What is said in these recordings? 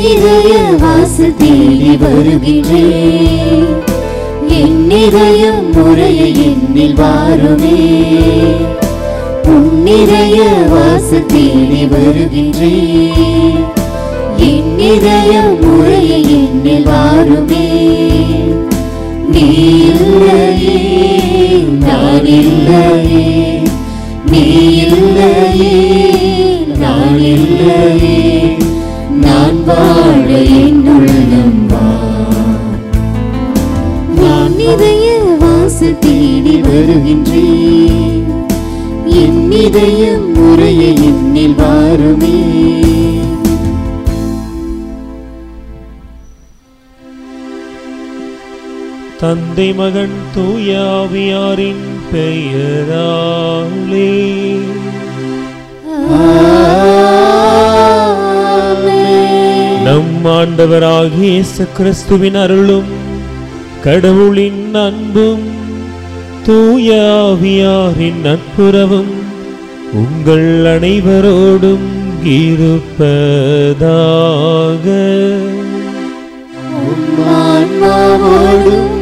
இதய வாசல் தேடி வருகின்றேன் என் இதயம் முறைய எண்ணில் வாருமே உன்னிதய வாசல் தேடி வருகின்றேன் என் இதயம் முறைய எண்ணில் வாருமே நீ இல்லையே நான் இல்லையே நீ இல்லையே நான் இல்லையே நான் வாழ என் உள்ளம் வா நான் இதய வாசல் தேடி வருகின்றேன் என் இதயம் முறைய எண்ணில் வாருமே தந்தை மகன் தூயாவியாரின் பெயராலே நம் ஆண்டவராகிய இயேசு கிறிஸ்துவின் அருளும் கடவுளின் அன்பும் தூயாவியாரின் நட்புறவும் உங்கள் அனைவரோடும் இருப்பதாக ஆன்மாவோடும்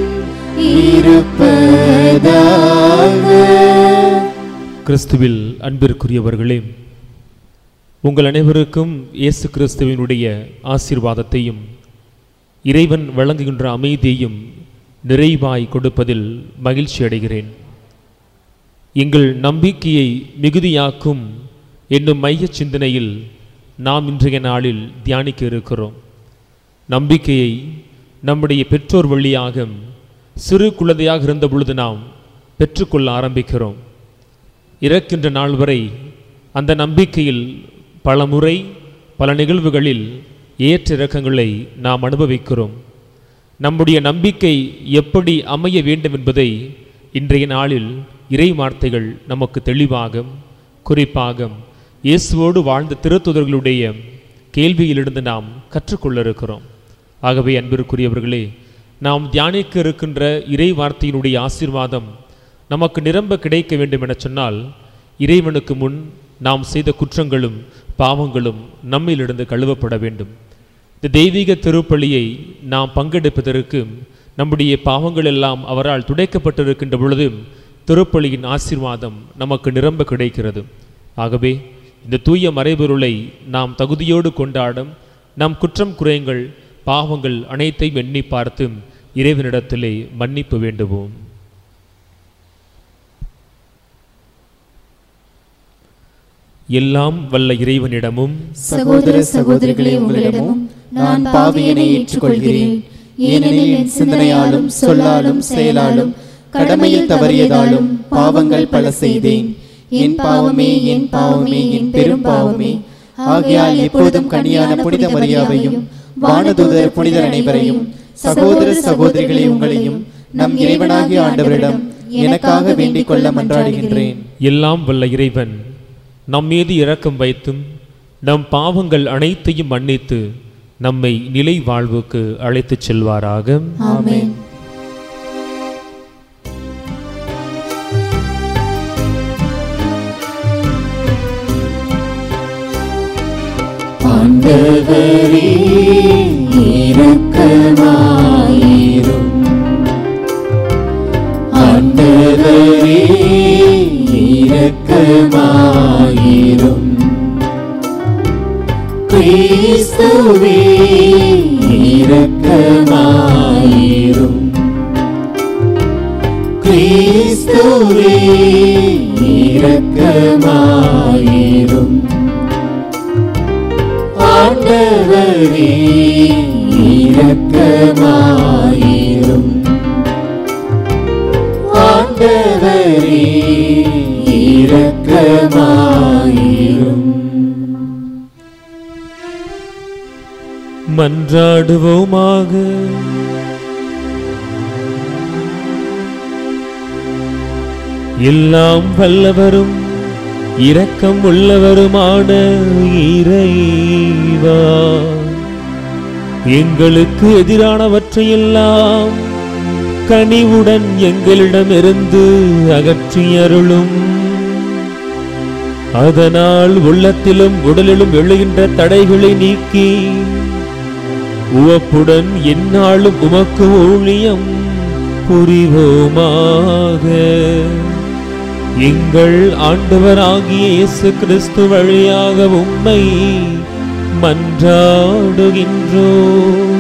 இருப்பதாக கிறிஸ்துவில் அன்பிற்குரியவர்களே உங்கள் அனைவருக்கும் இயேசு கிறிஸ்துவினுடைய ஆசீர்வாதத்தையும் இறைவன் வழங்குகின்ற அமைதியையும் நிறைவாய் கொடுப்பதில் மகிழ்ச்சி அடைகிறேன் எங்கள் நம்பிக்கையை மிகுதியாக்கும் என்னும் மையச் சிந்தனையில் நாம் இன்றைய நாளில் தியானிக்க இருக்கிறோம் நம்பிக்கையை நம்முடைய பெற்றோர் வழியாக சிறு குழந்தையாக இருந்த பொழுது நாம் பெற்றுக்கொள்ள ஆரம்பிக்கிறோம் இறக்கின்ற நாள் வரை அந்த நம்பிக்கையில் பல முறை பல நிகழ்வுகளில் ஏற்ற இறக்கங்களை நாம் அனுபவிக்கிறோம் நம்முடைய நம்பிக்கை எப்படி அமைய வேண்டும் என்பதை இன்றைய நாளில் இறை வார்த்தைகள் நமக்கு தெளிவாக குறிப்பாக இயேசுவோடு வாழ்ந்த திருத்துதர்களுடைய கேள்வியிலிருந்து நாம் கற்றுக்கொள்ள இருக்கிறோம் ஆகவே அன்பிற்குரியவர்களே நாம் தியானிக்க இருக்கின்ற இறை வார்த்தையினுடைய ஆசீர்வாதம் நமக்கு நிரம்ப கிடைக்க வேண்டும் என சொன்னால் இறைவனுக்கு முன் நாம் செய்த குற்றங்களும் பாவங்களும் நம்மிலிருந்து கழுவப்பட வேண்டும் இந்த தெய்வீக திருப்பலியை நாம் பங்கெடுப்பதற்கு நம்முடைய பாவங்கள் எல்லாம் அவரால் துடைக்கப்பட்டிருக்கின்ற பொழுது திருப்பலியின் ஆசீர்வாதம் நமக்கு நிரம்ப கிடைக்கிறது ஆகவே இந்த தூய மறைபொருளை நாம் தகுதியோடு கொண்டாடும் நம் குற்றம் குறைகள் பாவங்கள் அனைத்தையும் எண்ணி பார்த்து இறைவனிடத்திலே மன்னிப்பு வேண்டுவோம் எல்லாம் வல்ல இறைவனிடமும் சகோதர சகோதரிகளே உங்களிடமும் நான் பாவியனை ஏற்றுக்கொள்கிறேன் ஏனெனில் என் சிந்தனையாலும் சொல்லாலும் செயலாலும் கடமையில் தவறியதாலும் பாவங்கள் பல செய்தேன் என் பாவமே என் பாவமே என் பெரும் பாவமே ஆகையால் எப்போதும் கனியான புனித மரியாவையும் வானதூதர் புனிதர் அனைவரையும் சகோதர சகோதரிகளே உங்களையும் நம் இறைவனாகிய ஆண்டவரிடம் எனக்காக வேண்டிக் கொள்ள மன்றாடுகின்றேன் எல்லாம் வல்ல இறைவன் நம் மீது இரக்கம் வைத்தும் நம் பாவங்கள் அனைத்தையும் மன்னித்து நம்மை நிலை வாழ்வுக்கு அழைத்துச் செல்வாராக ஆமென் ஆண்டவரே இரக்கமாயிரும் ஆண்டவரே இரக்கமாயிரும் கிறிஸ்துவே இரக்கமாயிரும் கிறிஸ்துவே இரக்கமாயிரும் ஆண்டவரே இரக்கமாயிரும் ஆண்டவரே இரக்கமாயிரும் மன்றாடுவோமாக எல்லாம் வல்லவரும் இரக்கம் உள்ளவருமான இறைவா எங்களுக்கு எதிரானவற்றையெல்லாம் கனிவுடன் எங்களிடமிருந்து அகற்றியருளும் அதனால் உள்ளத்திலும் உடலிலும் எழுகின்ற தடைகளை நீக்கி உவப்புடன் எந்நாளும் உமக்கு ஊழியம் புரிவோமாக எங்கள் ஆண்டவராகிய இயேசு கிறிஸ்து வழியாக உம்மை மன்றாடுகின்றோம்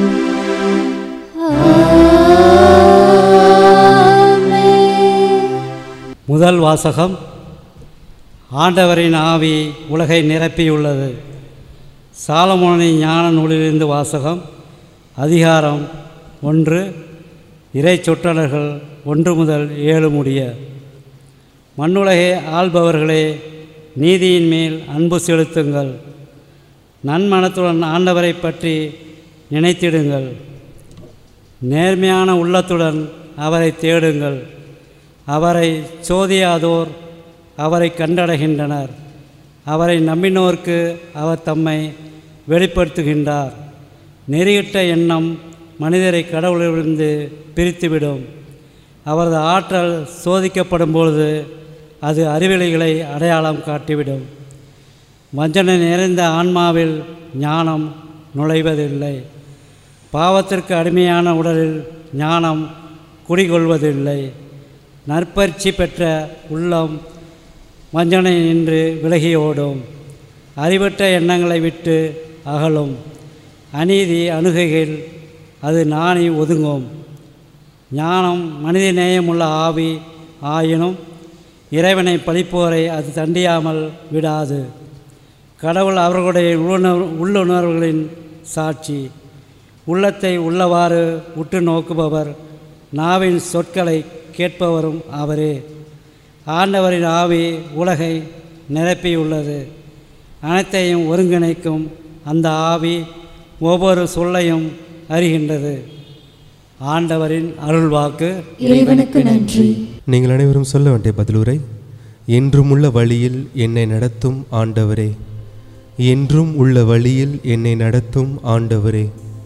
முதல் வாசகம் ஆண்டவரின் ஆவி உலகை நிரப்பியுள்ளது சாலமோனின் ஞான நூலிலிருந்து வாசகம் அதிகாரம் ஒன்று இறை சொற்றலர்கள் ஒன்று முதல் ஏழு முடிய மண்ணுலகை ஆள்பவர்களே நீதியின் மேல் அன்பு செலுத்துங்கள் நன்மனத்துடன் ஆண்டவரை பற்றி நினைத்திடுங்கள் நேர்மையான உள்ளத்துடன் அவரை தேடுங்கள் அவரை சோதியாதோர் அவரை கண்டடைகின்றனர் அவரை நம்பினோர்க்கு அவர் தம்மை வெளிப்படுத்துகின்றார் நெறியிட்ட எண்ணம் மனிதரை கடவுளிலிருந்து பிரித்துவிடும் அவரது ஆற்றல் சோதிக்கப்படும் பொழுது அது அறிவிலைகளை அடையாளம் காட்டிவிடும் வஞ்சனை நிறைந்த ஆன்மாவில் ஞானம் நுழைவதில்லை பாவத்திற்கு அடிமையான உடலில் ஞானம் குடிகொள்வதில்லை நற்பயிற்சி பெற்ற உள்ளம் வஞ்சனை நின்று விலகி ஓடும் அறிவற்ற எண்ணங்களை விட்டு அகலும் அநீதி அணுகையில் அது நாணி ஒதுங்கும் ஞானம் மனித நேயமுள்ள ஆவி ஆயினும் இறைவனை பழிப்போரை அது தண்டியாமல் விடாது கடவுள் அவர்களுடைய உள்ளுணர் உள்ளுணர்வுகளின் சாட்சி உள்ளத்தை உள்ளவாறு உற்று நோக்குபவர் நாவின் சொற்களை கேட்பவரும் அவரே ஆண்டவரின் ஆவி உலகை நிரப்பியுள்ளது அனைத்தையும் ஒருங்கிணைக்கும் அந்த ஆவி ஒவ்வொரு சொல்லையும் அறிகின்றது ஆண்டவரின் அருள்வாக்கு இறைவனுக்கு நன்றி நீங்கள் அனைவரும் சொல்ல வேண்டிய பதிலுரை என்றும் உள்ள வழியில் என்னை நடத்தும் ஆண்டவரே என்றும் உள்ள வழியில் என்னை நடத்தும் ஆண்டவரே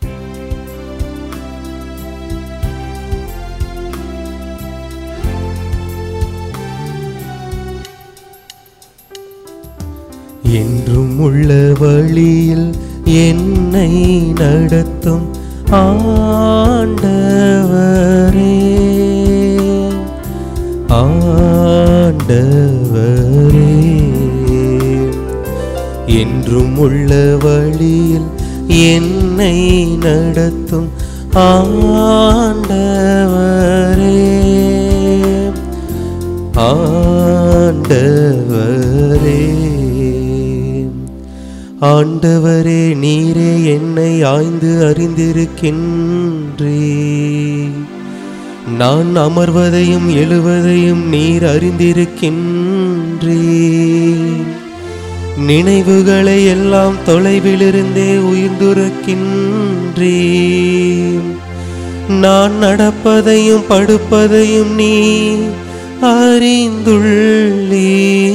என்றும் உள்ள வழியில் என்னை நடத்தும் ஆண்டவரே ஆண்டவரே என்றும் உள்ள வழியில் என்னை நடத்தும் ஆண்டவரே ஆண்டவரே ஆண்டவரே நீரே என்னை ஆய்ந்து அறிந்திருக்கின்றே நான் அமர்வதையும் எழுவதையும் நீர் அறிந்திருக்கின்றே நினைவுகளை எல்லாம் தொலைவிலிருந்தே உயிர்ந்துரைக்கின்றே நான் நடப்பதையும் படுப்பதையும் நீ அறிந்துள்ளே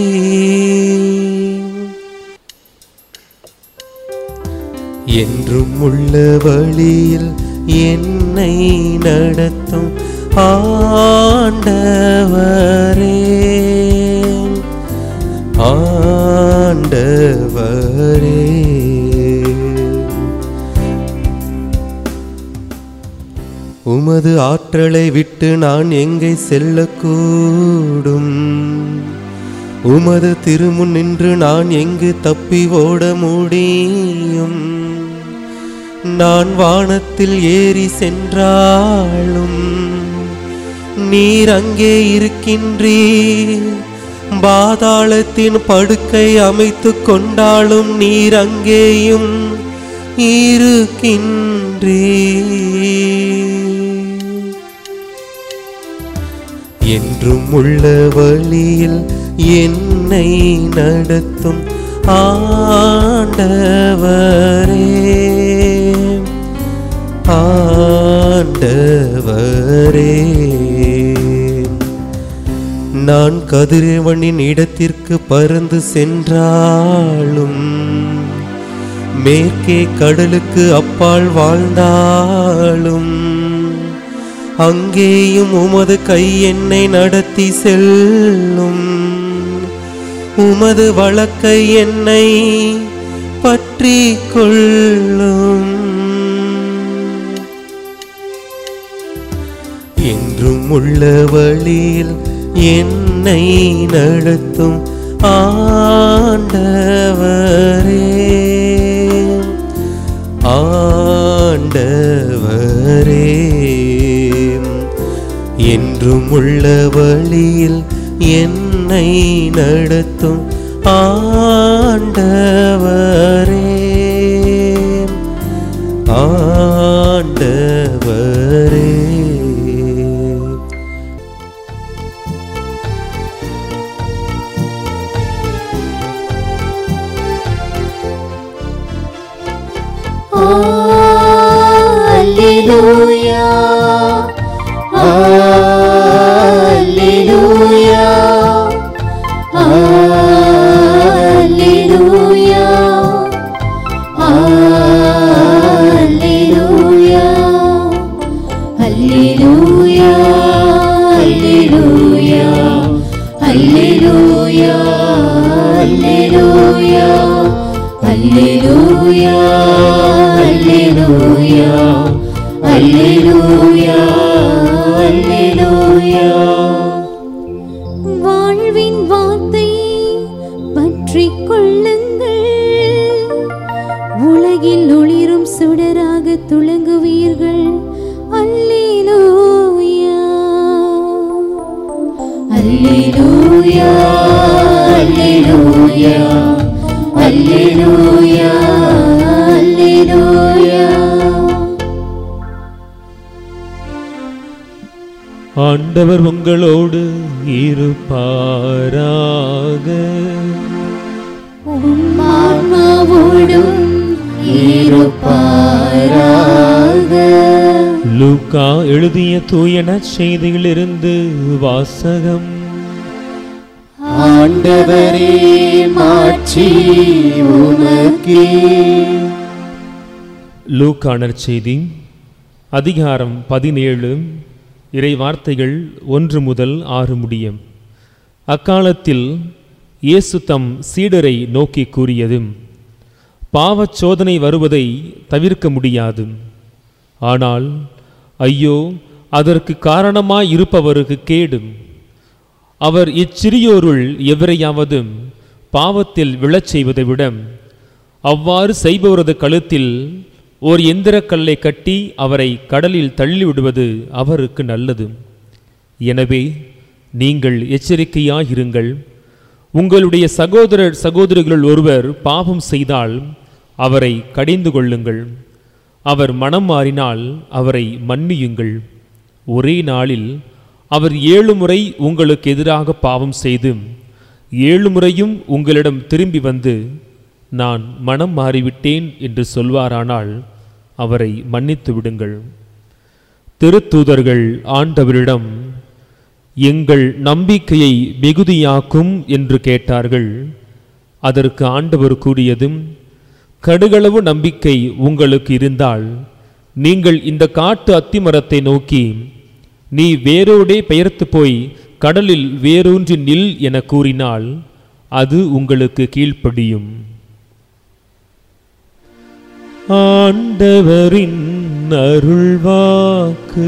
என்றும் உள்ள வழியில் என்னை நடத்தும் ஆண்டவரே ஆண்டவரே உமது ஆற்றலை விட்டு நான் எங்கே செல்லக்கூடும் உமது திருமுன் நின்று நான் எங்கு தப்பி ஓட முடியும் நான் வானத்தில் ஏறி சென்றாலும் நீர் அங்கே இருக்கின்றீர் பாதாளத்தின் படுக்கை அமைத்து கொண்டாலும் நீர் அங்கேயும் இருக்கின்றீர் என்றும் உள்ள வழியில் என்னை நடத்தும் ஆண்டவரே ஆண்டவரே நான் கதிரவனின் இடத்திற்கு பறந்து சென்றாலும் மேற்கே கடலுக்கு அப்பால் வாழ்ந்தாலும் அங்கேயும் உமது கை என்னை நடத்தி செல்லும் உமது வழக்கை என்னை பற்றி கொள்ளும் உள்ள வழியில் என்னை நடத்தும் ஆண்டவரே ஆண்டவரே என்றும் உள்ள வழியில் என்னை நடத்தும் ஆண்டவரே ஆண்டவரே Alleluia. Alleluia. Alleluia. Alleluia. Alleluia. Alleluia. Alleluia. Alleluia. Alleluia. Alleluia. Alleluia. Alleluia. வாழ்வின் வார்த்தை பற்றிக் கொள்ளுங்கள் உலகில் ஒளிரும் சுடராக துளங்குவீர்கள் அல்லேலூயா அல்லேலூயா அல்லேலூயா அல்லேலூயா அல்லேலூயா ஆண்டவர் உங்களோடு இருப்பாராக உம் ஆன்மாவோடும் இருப்பாராக லூக்கா எழுதிய தூயன செய்தியிலிருந்து வாசகம் ஆண்டவரே மாட்சி உமக்கே லூக்கானர் செய்தி அதிகாரம் பதினேழு இறை வார்த்தைகள் ஒன்று முதல் ஆறு முடியும் அக்காலத்தில் இயேசு தம் சீடரை நோக்கி கூறியது பாவச் சோதனை வருவதை தவிர்க்க முடியாது ஆனால் ஐயோ அதற்கு காரணமாய் இருப்பவருக்கு கேடு அவர் இச்சிறியோருள் எவரையாவது பாவத்தில் விழச் செய்வதை விட அவ்வாறு செய்பவரது கழுத்தில் ஓர் எந்திரக் கல்லை கட்டி அவரை கடலில் தள்ளிவிடுவது அவருக்கு நல்லது எனவே நீங்கள் எச்சரிக்கையாயிருங்கள் உங்களுடைய சகோதரர் சகோதரிகளுள் ஒருவர் பாவம் செய்தால் அவரை கடிந்து கொள்ளுங்கள் அவர் மனம் மாறினால் அவரை மன்னியுங்கள் ஒரே நாளில் அவர் ஏழு முறை உங்களுக்கு எதிராக பாவம் செய்து ஏழு முறையும் உங்களிடம் திரும்பி வந்து நான் மனம் மாறிவிட்டேன் என்று சொல்வாரானால் அவரை மன்னித்து விடுங்கள் திருத்தூதர்கள் ஆண்டவரிடம் எங்கள் நம்பிக்கையை மிகுதியாக்கும் என்று கேட்டார்கள் அதற்கு ஆண்டவர் கூறியதும் கடுகளவு நம்பிக்கை உங்களுக்கு இருந்தால் நீங்கள் இந்த காட்டு அத்திமரத்தை நோக்கி நீ வேரோடே பெயர்த்து போய் கடலில் வேரூன்றி நில் என கூறினால் அது உங்களுக்கு கீழ்ப்படியும் ஆண்டவரின் அருள்வாக்கு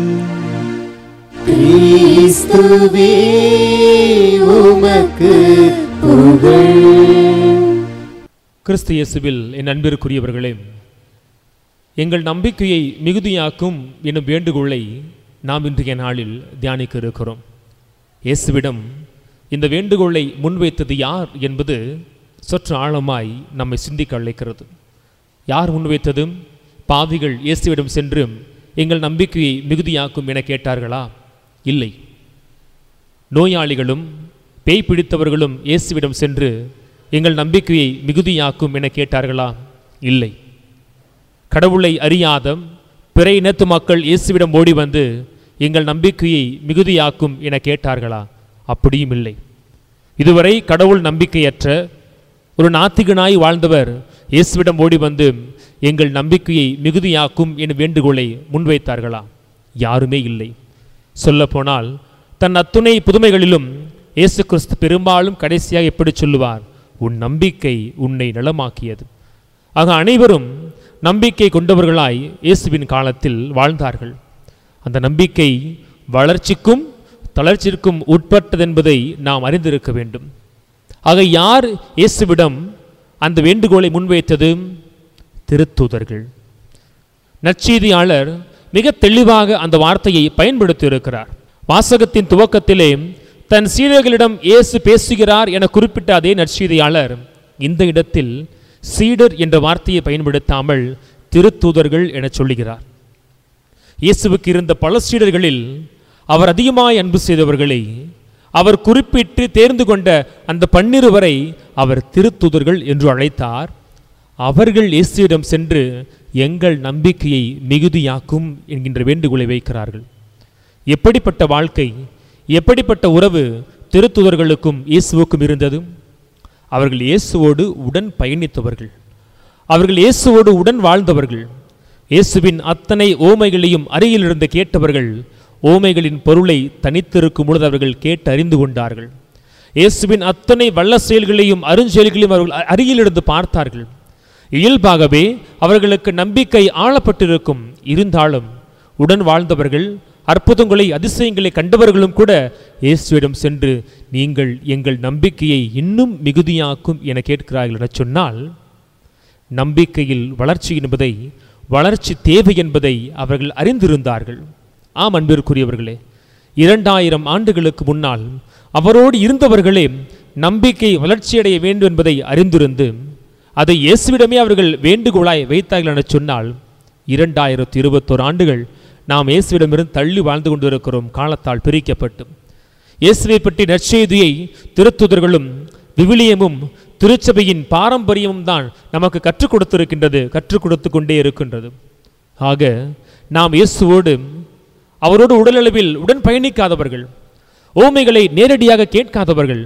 கிறிஸ்துவே உமக்கு புகழ் கிறிஸ்து இயேசுவில் என் அன்பிற்குரியவர்களே எங்கள் நம்பிக்கையை மிகுதியாக்கும் என்னும் வேண்டுகோளை நாம் இன்றைய நாளில் தியானிக்க இருக்கிறோம் இயேசுவிடம் இந்த வேண்டுகோளை முன்வைத்தது யார் என்பது சற்று ஆழமாய் நம்மை சிந்திக்க அழைக்கிறது யார் முன்வைத்தது பாவிகள் இயேசுவிடம் சென்று எங்கள் நம்பிக்கையை மிகுதியாக்கும் என கேட்டார்களா இல்லை நோயாளிகளும் பேய் பிடித்தவர்களும் இயேசுவிடம் சென்று எங்கள் நம்பிக்கையை மிகுதியாக்கும் என கேட்டார்களா இல்லை கடவுளை அறியாத பிற இனத்து மக்கள் இயேசுவிடம் ஓடி வந்து எங்கள் நம்பிக்கையை மிகுதியாக்கும் என கேட்டார்களா அப்படியும் இல்லை இதுவரை கடவுள் நம்பிக்கையற்ற ஒரு நாத்திகனாய் வாழ்ந்தவர் இயேசுவிடம் ஓடி வந்து எங்கள் நம்பிக்கையை மிகுதியாக்கும் என வேண்டுகோளை முன்வைத்தார்களா யாருமே இல்லை சொல்லப்போனால் தன் அத்துணை புதுமைகளிலும் இயேசு கிறிஸ்து பெரும்பாலும் கடைசியாக எப்படி சொல்லுவார் உன் நம்பிக்கை உன்னை நலமாக்கியது ஆக அனைவரும் நம்பிக்கை கொண்டவர்களாய் இயேசுவின் காலத்தில் வாழ்ந்தார்கள் அந்த நம்பிக்கை வளர்ச்சிக்கும் தளர்ச்சிக்கும் உட்பட்டதென்பதை நாம் அறிந்திருக்க வேண்டும் ஆக யார் இயேசுவிடம் அந்த வேண்டுகோளை முன்வைத்தது திருத்தூதர்கள் நற்செய்தியாளர் மிக தெளிவாக அந்த வார்த்தையை பயன்படுத்தி இருக்கிறார் வாசகத்தின் துவக்கத்திலே தன் சீடர்களிடம் இயேசு பேசுகிறார் என குறிப்பிட்ட அதே நற்செய்தியாளர் இந்த இடத்தில் சீடர் என்ற வார்த்தையை பயன்படுத்தாமல் திருத்தூதர்கள் என சொல்லுகிறார் இயேசுவுக்கு இருந்த பல சீடர்களில் அவர் அதிகமாய் அன்பு செய்தவர்களை அவர் குறிப்பிட்டு தேர்ந்து கொண்ட அந்த பன்னிருவரை அவர் திருத்தூதர்கள் என்று அழைத்தார் அவர்கள் இயேசுவிடம் சென்று எங்கள் நம்பிக்கையை மிகுதியாக்கும் என்கின்ற வேண்டுகோளை வைக்கிறார்கள் எப்படிப்பட்ட வாழ்க்கை எப்படிப்பட்ட உறவு திருத்துதர்களுக்கும் இயேசுவுக்கும் இருந்தது அவர்கள் இயேசுவோடு உடன் பயணித்தவர்கள் அவர்கள் இயேசுவோடு உடன் வாழ்ந்தவர்கள் இயேசுவின் அத்தனை ஓமைகளையும் அருகிலிருந்து கேட்டவர்கள் ஓமைகளின் பொருளை தனித்திருக்கும் பொழுது அவர்கள் கேட்டு அறிந்து கொண்டார்கள் இயேசுவின் அத்தனை வல்ல செயல்களையும் அருஞ்செயல்களையும் அவர்கள் அ- அருகிலிருந்து பார்த்தார்கள் இயல்பாகவே அவர்களுக்கு நம்பிக்கை ஆளப்பட்டிருக்கும் இருந்தாலும் உடன் வாழ்ந்தவர்கள் அற்புதங்களை அதிசயங்களை கண்டவர்களும் கூட இயேசுவிடம் சென்று நீங்கள் எங்கள் நம்பிக்கையை இன்னும் மிகுதியாக்கும் என கேட்கிறார்கள் என சொன்னால் நம்பிக்கையில் வளர்ச்சி என்பதை வளர்ச்சி தேவை என்பதை அவர்கள் அறிந்திருந்தார்கள் ஆம் அன்பிற்குரியவர்களே இரண்டாயிரம் ஆண்டுகளுக்கு முன்னால் அவரோடு இருந்தவர்களே நம்பிக்கை வளர்ச்சியடைய வேண்டும் என்பதை அறிந்திருந்து அதை இயேசுவிடமே அவர்கள் வேண்டுகோளாய் வைத்தார்கள் என சொன்னால் இரண்டாயிரத்து இருபத்தோரு ஆண்டுகள் நாம் இயேசுவிடமிருந்து தள்ளி வாழ்ந்து கொண்டிருக்கிறோம் காலத்தால் பிரிக்கப்பட்டு இயேசுவை பற்றி நற்செய்தியை திருத்துதர்களும் விவிலியமும் திருச்சபையின் பாரம்பரியமும் தான் நமக்கு கற்றுக் கொடுத்திருக்கின்றது கற்றுக் கொடுத்து கொண்டே இருக்கின்றது ஆக நாம் இயேசுவோடு அவரோடு உடலளவில் உடன் பயணிக்காதவர்கள் ஓமைகளை நேரடியாக கேட்காதவர்கள்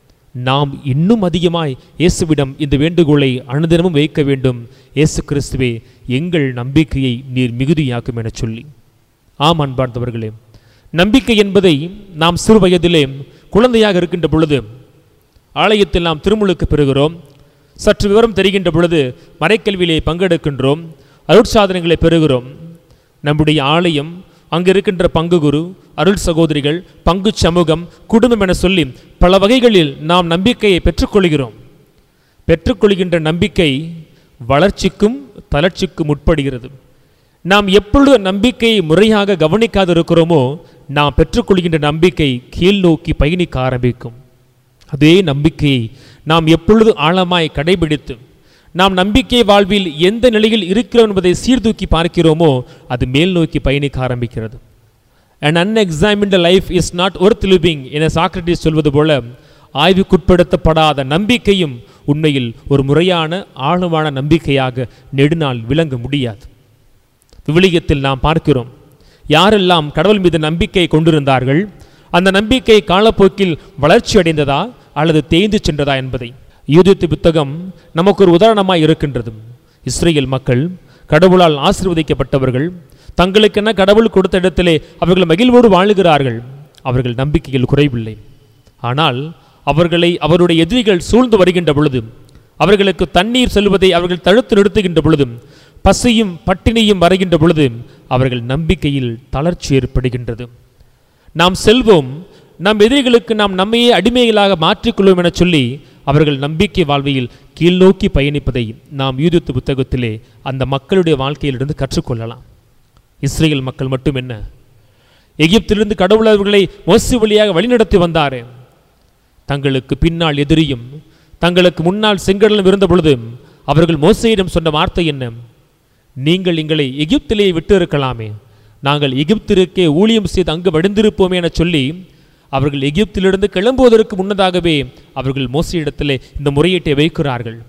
நாம் இன்னும் அதிகமாய் இயேசுவிடம் இந்த வேண்டுகோளை அனுதினமும் வைக்க வேண்டும் இயேசு கிறிஸ்துவே எங்கள் நம்பிக்கையை நீர் மிகுதியாக்கும் என சொல்லி ஆம் அன்பார்ந்தவர்களே நம்பிக்கை என்பதை நாம் சிறு வயதிலே குழந்தையாக இருக்கின்ற பொழுது ஆலயத்தில் நாம் திருமுழுக்கு பெறுகிறோம் சற்று விவரம் தெரிகின்ற பொழுது மறைக்கல்வியிலே பங்கெடுக்கின்றோம் அருட்சாதனங்களை பெறுகிறோம் நம்முடைய ஆலயம் அங்கு இருக்கின்ற பங்கு குரு அருள் சகோதரிகள் பங்கு சமூகம் குடும்பம் என சொல்லி பல வகைகளில் நாம் நம்பிக்கையை பெற்றுக்கொள்கிறோம் பெற்றுக்கொள்கின்ற நம்பிக்கை வளர்ச்சிக்கும் தளர்ச்சிக்கும் உட்படுகிறது நாம் எப்பொழுது நம்பிக்கையை முறையாக கவனிக்காது இருக்கிறோமோ நாம் பெற்றுக்கொள்கின்ற நம்பிக்கை கீழ் நோக்கி பயணிக்க ஆரம்பிக்கும் அதே நம்பிக்கையை நாம் எப்பொழுது ஆழமாய் கடைபிடித்து நாம் நம்பிக்கை வாழ்வில் எந்த நிலையில் இருக்கிறோம் என்பதை சீர்தூக்கி பார்க்கிறோமோ அது மேல் நோக்கி பயணிக்க ஆரம்பிக்கிறது an unexamined life is not worth living என சாக்ரட்டிஸ் சொல்வது போல ஆய்வுக்குட்படுத்தப்படாத நம்பிக்கையும் உண்மையில் ஒரு முறையான ஆழமான நம்பிக்கையாக நெடுநாள் விளங்க முடியாது விவிலியத்தில் நாம் பார்க்கிறோம் யாரெல்லாம் கடவுள் மீது நம்பிக்கை கொண்டிருந்தார்கள் அந்த நம்பிக்கை காலப்போக்கில் வளர்ச்சி அடைந்ததா அல்லது தேய்ந்து சென்றதா என்பதை யூதித்து புத்தகம் நமக்கு ஒரு உதாரணமாய் இருக்கின்றது இஸ்ரேல் மக்கள் கடவுளால் ஆசீர்வதிக்கப்பட்டவர்கள் தங்களுக்கென கடவுள் கொடுத்த இடத்திலே அவர்கள் மகிழ்வோடு வாழுகிறார்கள் அவர்கள் நம்பிக்கையில் குறைவில்லை ஆனால் அவர்களை அவருடைய எதிரிகள் சூழ்ந்து வருகின்ற பொழுது அவர்களுக்கு தண்ணீர் செல்வதை அவர்கள் தடுத்து நிறுத்துகின்ற பொழுதும் பசியும் பட்டினியும் வருகின்ற பொழுது அவர்கள் நம்பிக்கையில் தளர்ச்சி ஏற்படுகின்றது நாம் செல்வோம் நம் எதிரிகளுக்கு நாம் நம்மையே அடிமைகளாக மாற்றிக்கொள்வோம் என சொல்லி அவர்கள் நம்பிக்கை வாழ்வையில் கீழ்நோக்கி பயணிப்பதை நாம் யூதித்து புத்தகத்திலே அந்த மக்களுடைய வாழ்க்கையிலிருந்து கற்றுக்கொள்ளலாம் இஸ்ரேல் மக்கள் மட்டும் என்ன எகிப்திலிருந்து கடவுள் அவர்களை மோசி வழியாக வழிநடத்தி வந்தாரே தங்களுக்கு பின்னால் எதிரியும் தங்களுக்கு முன்னால் செங்கடலும் இருந்த பொழுது அவர்கள் மோசையிடம் சொன்ன வார்த்தை என்ன நீங்கள் எங்களை எகிப்திலே விட்டு இருக்கலாமே நாங்கள் எகிப்திற்கே ஊழியம் செய்து அங்கு வடிந்திருப்போமே என சொல்லி அவர்கள் எகிப்திலிருந்து கிளம்புவதற்கு முன்னதாகவே அவர்கள் மோசையிடத்திலே இந்த முறையீட்டை வைக்கிறார்கள்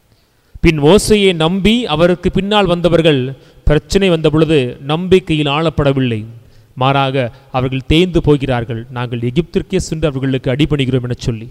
பின் மோசையை நம்பி அவருக்கு பின்னால் வந்தவர்கள் பிரச்சனை வந்த பொழுது நம்பிக்கையில் ஆளப்படவில்லை மாறாக அவர்கள் தேய்ந்து போகிறார்கள் நாங்கள் எகிப்திற்கே சென்று அவர்களுக்கு அடிபணிகிறோம் என சொல்லி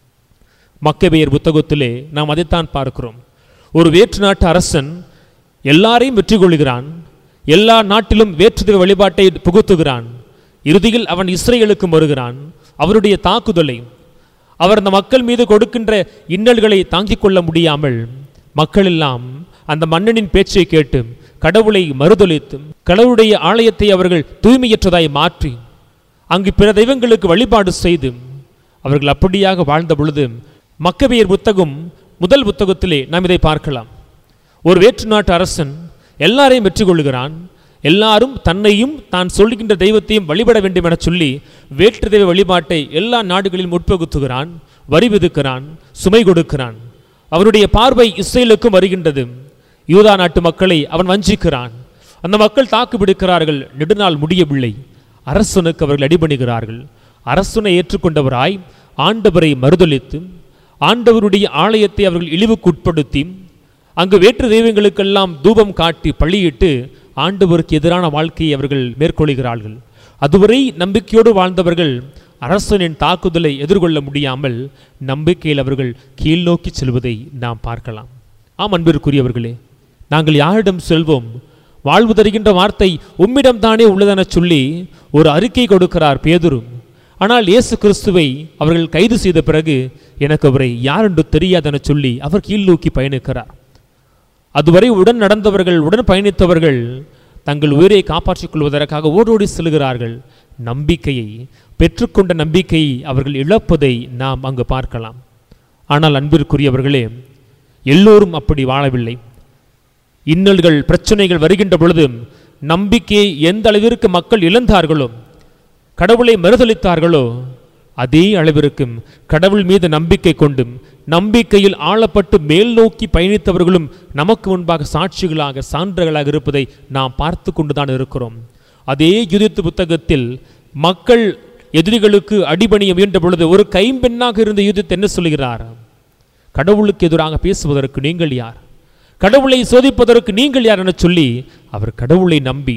மக்கபெயர் புத்தகத்திலே நாம் அதைத்தான் பார்க்கிறோம் ஒரு வேற்று நாட்டு அரசன் எல்லாரையும் வெற்றி கொள்கிறான் எல்லா நாட்டிலும் வேற்றுதல் வழிபாட்டை புகுத்துகிறான் இறுதியில் அவன் இஸ்ரேலுக்கும் வருகிறான் அவருடைய தாக்குதலை அவர் அந்த மக்கள் மீது கொடுக்கின்ற இன்னல்களை தாங்கிக் கொள்ள முடியாமல் மக்கள் எல்லாம் அந்த மன்னனின் பேச்சை கேட்டு கடவுளை மறுதொலித்து கடவுளுடைய ஆலயத்தை அவர்கள் தூய்மையற்றதாய் மாற்றி அங்கு பிற தெய்வங்களுக்கு வழிபாடு செய்து அவர்கள் அப்படியாக வாழ்ந்த பொழுது மக்கவியர் புத்தகம் முதல் புத்தகத்திலே நாம் இதை பார்க்கலாம் ஒரு வேற்று நாட்டு அரசன் எல்லாரையும் வெற்றி கொள்கிறான் எல்லாரும் தன்னையும் தான் சொல்லுகின்ற தெய்வத்தையும் வழிபட வேண்டும் என சொல்லி வேற்று தெய்வ வழிபாட்டை எல்லா நாடுகளிலும் உட்பகுத்துகிறான் வரி விதிக்கிறான் சுமை கொடுக்கிறான் அவருடைய பார்வை இஸ்ரேலுக்கும் வருகின்றது யூதா நாட்டு மக்களை அவன் வஞ்சிக்கிறான் அந்த மக்கள் தாக்கு பிடிக்கிறார்கள் நெடுநாள் முடியவில்லை அரசனுக்கு அவர்கள் அடிபணிகிறார்கள் அரசனை ஏற்றுக்கொண்டவராய் ஆண்டவரை மறுதலித்து ஆண்டவருடைய ஆலயத்தை அவர்கள் இழிவுக்குட்படுத்தி அங்கு வேற்று தெய்வங்களுக்கெல்லாம் தூபம் காட்டி பள்ளியிட்டு ஆண்டவருக்கு எதிரான வாழ்க்கையை அவர்கள் மேற்கொள்கிறார்கள் அதுவரை நம்பிக்கையோடு வாழ்ந்தவர்கள் அரசனின் தாக்குதலை எதிர்கொள்ள முடியாமல் நம்பிக்கையில் அவர்கள் கீழ்நோக்கி செல்வதை நாம் பார்க்கலாம் ஆம் அன்பிற்குரியவர்களே நாங்கள் யாரிடம் செல்வோம் வாழ்வு தருகின்ற வார்த்தை உம்மிடம் தானே உள்ளதென சொல்லி ஒரு அறிக்கை கொடுக்கிறார் பேதுரு ஆனால் இயேசு கிறிஸ்துவை அவர்கள் கைது செய்த பிறகு எனக்கு அவரை யார் என்று தெரியாதென சொல்லி அவர் கீழ்நோக்கி பயணிக்கிறார் அதுவரை உடன் நடந்தவர்கள் உடன் பயணித்தவர்கள் தங்கள் உயிரை காப்பாற்றிக் கொள்வதற்காக ஓடோடி செல்கிறார்கள் நம்பிக்கையை பெற்றுக்கொண்ட நம்பிக்கையை அவர்கள் இழப்பதை நாம் அங்கு பார்க்கலாம் ஆனால் அன்பிற்குரியவர்களே எல்லோரும் அப்படி வாழவில்லை இன்னல்கள் பிரச்சனைகள் வருகின்ற பொழுது நம்பிக்கையை எந்த அளவிற்கு மக்கள் இழந்தார்களோ கடவுளை மறுதளித்தார்களோ அதே அளவிற்கும் கடவுள் மீது நம்பிக்கை கொண்டும் நம்பிக்கையில் ஆளப்பட்டு மேல் நோக்கி பயணித்தவர்களும் நமக்கு முன்பாக சாட்சிகளாக சான்றுகளாக இருப்பதை நாம் பார்த்து கொண்டுதான் இருக்கிறோம் அதே யுதித்து புத்தகத்தில் மக்கள் எதிரிகளுக்கு அடிபணிய முயன்ற பொழுது ஒரு கைம்பெண்ணாக இருந்த யுதித் என்ன சொல்கிறார் கடவுளுக்கு எதிராக பேசுவதற்கு நீங்கள் யார் கடவுளை சோதிப்பதற்கு நீங்கள் யார் என சொல்லி அவர் கடவுளை நம்பி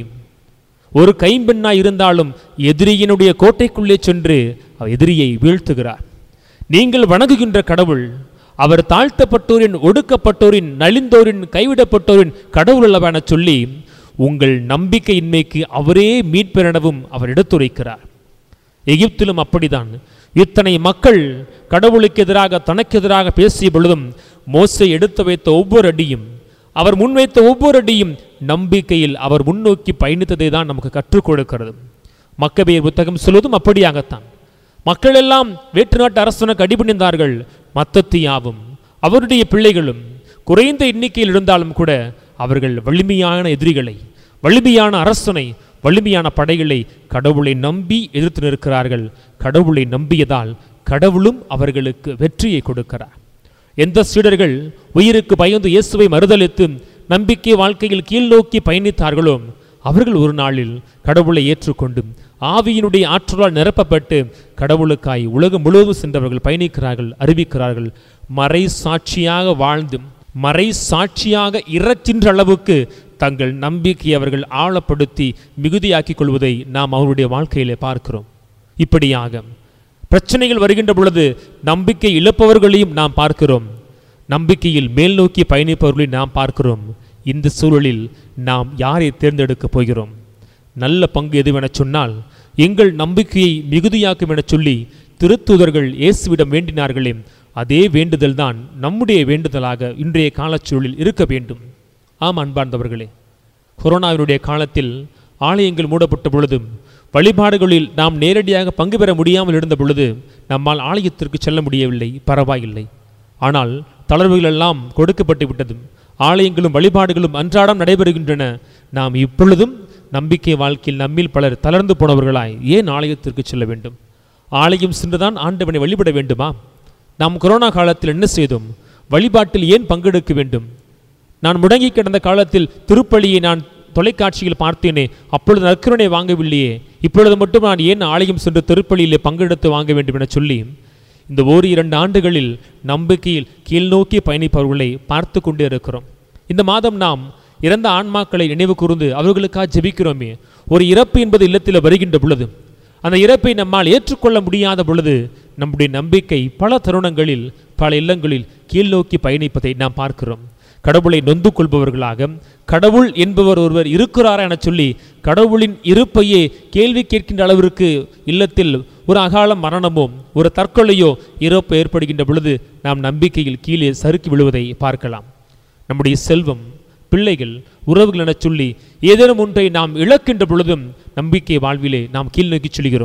ஒரு கைம்பெண்ணாய் இருந்தாலும் எதிரியினுடைய கோட்டைக்குள்ளே சென்று அவர் எதிரியை வீழ்த்துகிறார் நீங்கள் வணங்குகின்ற கடவுள் அவர் தாழ்த்தப்பட்டோரின் ஒடுக்கப்பட்டோரின் நலிந்தோரின் கைவிடப்பட்டோரின் கடவுள் அல்லவென சொல்லி உங்கள் நம்பிக்கையின்மைக்கு அவரே மீட்பெறவும் அவர் எடுத்துரைக்கிறார் எகிப்திலும் அப்படிதான் இத்தனை மக்கள் கடவுளுக்கு எதிராக தனக்கு எதிராக பேசிய பொழுதும் மோசை எடுத்து வைத்த ஒவ்வொரு அடியும் அவர் முன்வைத்த ஒவ்வொரு அடியும் நம்பிக்கையில் அவர் முன்னோக்கி பயணித்ததை தான் நமக்கு கற்றுக் கொடுக்கிறது மக்கபேயர் புத்தகம் சொல்வதும் அப்படியாகத்தான் மக்கள் எல்லாம் வேற்று நாட்டு அரசனுக்கு அடிபணிந்தார்கள் மத்தத்தியாவும் அவருடைய பிள்ளைகளும் குறைந்த எண்ணிக்கையில் இருந்தாலும் கூட அவர்கள் வலிமையான எதிரிகளை வலிமையான அரசனை வலிமையான படைகளை கடவுளை நம்பி எதிர்த்து நிற்கிறார்கள் கடவுளை நம்பியதால் கடவுளும் அவர்களுக்கு வெற்றியை கொடுக்கிறார் எந்த சீடர்கள் உயிருக்கு பயந்து இயேசுவை மறுதலித்து நம்பிக்கை வாழ்க்கையில் கீழ்நோக்கி பயணித்தார்களோ அவர்கள் ஒரு நாளில் கடவுளை ஏற்றுக்கொண்டு ஆவியினுடைய ஆற்றலால் நிரப்பப்பட்டு கடவுளுக்காய் உலகம் முழுவதும் சென்றவர்கள் பயணிக்கிறார்கள் அறிவிக்கிறார்கள் மறை சாட்சியாக வாழ்ந்து மறை சாட்சியாக இறக்கின்ற அளவுக்கு தங்கள் நம்பிக்கை அவர்கள் ஆழப்படுத்தி மிகுதியாக்கிக் கொள்வதை நாம் அவருடைய வாழ்க்கையிலே பார்க்கிறோம் இப்படியாக பிரச்சனைகள் வருகின்ற பொழுது நம்பிக்கை இழப்பவர்களையும் நாம் பார்க்கிறோம் நம்பிக்கையில் மேல் நோக்கி பயணிப்பவர்களையும் நாம் பார்க்கிறோம் இந்த சூழலில் நாம் யாரை தேர்ந்தெடுக்கப் போகிறோம் நல்ல பங்கு எதுவென சொன்னால் எங்கள் நம்பிக்கையை மிகுதியாக்கும் என சொல்லி திருத்தூதர்கள் இயேசுவிடம் வேண்டினார்களே அதே வேண்டுதல் தான் நம்முடைய வேண்டுதலாக இன்றைய காலச்சூழலில் இருக்க வேண்டும் ஆம் அன்பார்ந்தவர்களே கொரோனாவினுடைய காலத்தில் ஆலயங்கள் மூடப்பட்ட பொழுதும் வழிபாடுகளில் நாம் நேரடியாக பங்கு பெற முடியாமல் இருந்த பொழுது நம்மால் ஆலயத்திற்கு செல்ல முடியவில்லை பரவாயில்லை ஆனால் தளர்வுகள் எல்லாம் கொடுக்கப்பட்டு விட்டதும் ஆலயங்களும் வழிபாடுகளும் அன்றாடம் நடைபெறுகின்றன நாம் இப்பொழுதும் நம்பிக்கை வாழ்க்கையில் நம்மில் பலர் தளர்ந்து போனவர்களாய் ஏன் ஆலயத்திற்கு செல்ல வேண்டும் ஆலயம் சென்றுதான் ஆண்டவனை வழிபட வேண்டுமா நாம் கொரோனா காலத்தில் என்ன செய்தோம் வழிபாட்டில் ஏன் பங்கெடுக்க வேண்டும் நான் முடங்கி கிடந்த காலத்தில் திருப்பலியை நான் தொலைக்காட்சியில் பார்த்தேனே அப்பொழுது நற்கருணை வாங்கவில்லையே இப்பொழுது மட்டும் நான் ஏன் ஆலயம் சென்று திருப்பலியிலே பங்கெடுத்து வாங்க வேண்டும் என சொல்லி இந்த ஓர் இரண்டு ஆண்டுகளில் நம்பிக்கையில் கீழ்நோக்கி பயணிப்பவர்களை பார்த்து கொண்டே இருக்கிறோம் இந்த மாதம் நாம் இறந்த ஆன்மாக்களை நினைவு கூர்ந்து அவர்களுக்காக ஜெபிக்கிறோமே ஒரு இறப்பு என்பது இல்லத்தில் வருகின்ற பொழுது அந்த இறப்பை நம்மால் ஏற்றுக்கொள்ள முடியாத பொழுது நம்முடைய நம்பிக்கை பல தருணங்களில் பல இல்லங்களில் கீழ்நோக்கி பயணிப்பதை நாம் பார்க்கிறோம் கடவுளை நொந்து கொள்பவர்களாக கடவுள் என்பவர் ஒருவர் இருக்கிறாரா என சொல்லி கடவுளின் இருப்பையே கேள்வி கேட்கின்ற அளவிற்கு இல்லத்தில் ஒரு அகால மரணமோ ஒரு தற்கொலையோ இறப்பு ஏற்படுகின்ற பொழுது நாம் நம்பிக்கையில் கீழே சறுக்கி விழுவதை பார்க்கலாம் நம்முடைய செல்வம் பிள்ளைகள் உறவுகள் என சொல்லி ஏதேனும் ஒன்றை நாம் இழக்கின்ற பொழுதும் நம்பிக்கை வாழ்விலே நாம் கீழ்நோக்கி செல்கிறோம்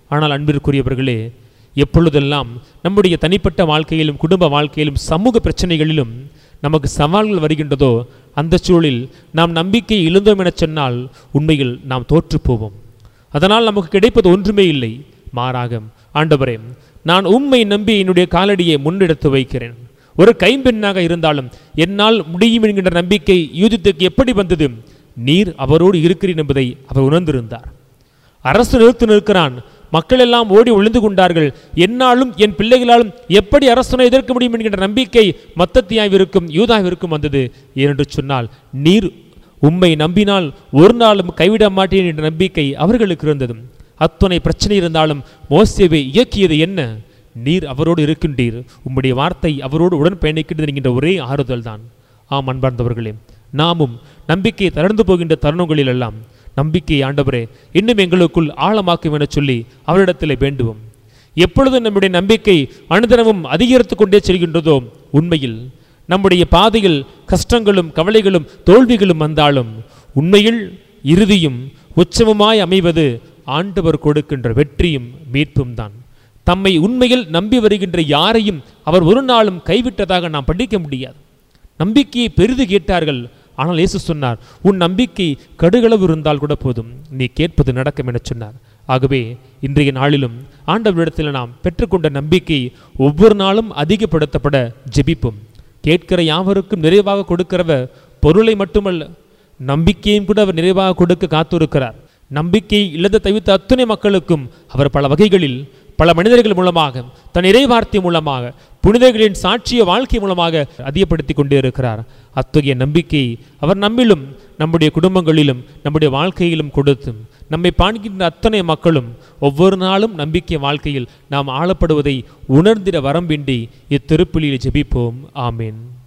ஆனால் அன்பிற்குரியவர்களே எப்பொழுதெல்லாம் நம்முடைய தனிப்பட்ட வாழ்க்கையிலும் குடும்ப வாழ்க்கையிலும் சமூக பிரச்சனைகளிலும் நமக்கு சவால்கள் வருகின்றதோ அந்த சூழலில் நாம் நம்பிக்கை இழந்தோம் என சொன்னால் உண்மையில் நாம் தோற்று போவோம் அதனால் நமக்கு கிடைப்பது ஒன்றுமே இல்லை மாறாக ஆண்டவரே நான் உம்மை நம்பி என்னுடைய காலடியை முன்னெடுத்து வைக்கிறேன் ஒரு கைம்பெண்ணாக இருந்தாலும் என்னால் முடியும் என்கின்ற நம்பிக்கை யூதித்துக்கு எப்படி வந்தது நீர் அவரோடு இருக்கிறீர் என்பதை அவர் உணர்ந்திருந்தார் அரசு நிறுத்து நிற்கிறான் மக்கள் எல்லாம் ஓடி ஒளிந்து கொண்டார்கள் என்னாலும் என் பிள்ளைகளாலும் எப்படி அரசனை எதிர்க்க முடியும் என்கின்ற நம்பிக்கை மத்தத்தியாவிற்கும் யூதாவிற்கும் வந்தது ஏனென்று சொன்னால் நீர் உம்மை நம்பினால் ஒரு நாளும் கைவிட மாட்டேன் என்ற நம்பிக்கை அவர்களுக்கு இருந்தது அத்துணை பிரச்சனை இருந்தாலும் மோசேவை இயக்கியது என்ன நீர் அவரோடு இருக்கின்றீர் உம்முடைய வார்த்தை அவரோடு உடன் பயணிக்கின்றது என்கின்ற ஒரே ஆறுதல் தான் ஆம் அன்பார்ந்தவர்களே நாமும் நம்பிக்கை தளர்ந்து போகின்ற தருணங்களில் எல்லாம் நம்பிக்கை ஆண்டவரே இன்னும் எங்களுக்குள் ஆழமாக்கும் என சொல்லி அவரிடத்திலே வேண்டுவோம் எப்பொழுது நம்முடைய நம்பிக்கை அனுதினமும் அதிகரித்து கொண்டே செல்கின்றதோ உண்மையில் நம்முடைய பாதையில் கஷ்டங்களும் கவலைகளும் தோல்விகளும் வந்தாலும் உண்மையில் இறுதியும் உச்சமுமாய் அமைவது ஆண்டவர் கொடுக்கின்ற வெற்றியும் மீட்பும் தான் தம்மை உண்மையில் நம்பி வருகின்ற யாரையும் அவர் ஒரு நாளும் கைவிட்டதாக நாம் படிக்க முடியாது நம்பிக்கையை பெரிது கேட்டார்கள் ஆனால் இயேசு சொன்னார் உன் நம்பிக்கை கடுகளவு இருந்தால் கூட போதும் நீ கேட்பது நடக்கும் என சொன்னார் ஆகவே இன்றைய நாளிலும் ஆண்டவரிடத்தில் நாம் பெற்றுக்கொண்ட நம்பிக்கை ஒவ்வொரு நாளும் அதிகப்படுத்தப்பட ஜெபிப்போம் கேட்கிற யாவருக்கும் நிறைவாக கொடுக்கிறவர் பொருளை மட்டுமல்ல நம்பிக்கையும் கூட அவர் நிறைவாக கொடுக்க காத்திருக்கிறார் நம்பிக்கை இழந்த தவித்த அத்துணை மக்களுக்கும் அவர் பல வகைகளில் பல மனிதர்கள் மூலமாக தன் இறைவார்த்தை மூலமாக புனிதர்களின் சாட்சிய வாழ்க்கை மூலமாக அதிகப்படுத்தி கொண்டே இருக்கிறார் அத்தகைய நம்பிக்கை அவர் நம்மிலும் நம்முடைய குடும்பங்களிலும் நம்முடைய வாழ்க்கையிலும் கொடுத்தும் நம்மை பாண்கின்ற அத்தனை மக்களும் ஒவ்வொரு நாளும் நம்பிக்கை வாழ்க்கையில் நாம் ஆளப்படுவதை உணர்ந்திட வரம்பின்றி இத்திருப்பலியில் ஜெபிப்போம் ஆமேன்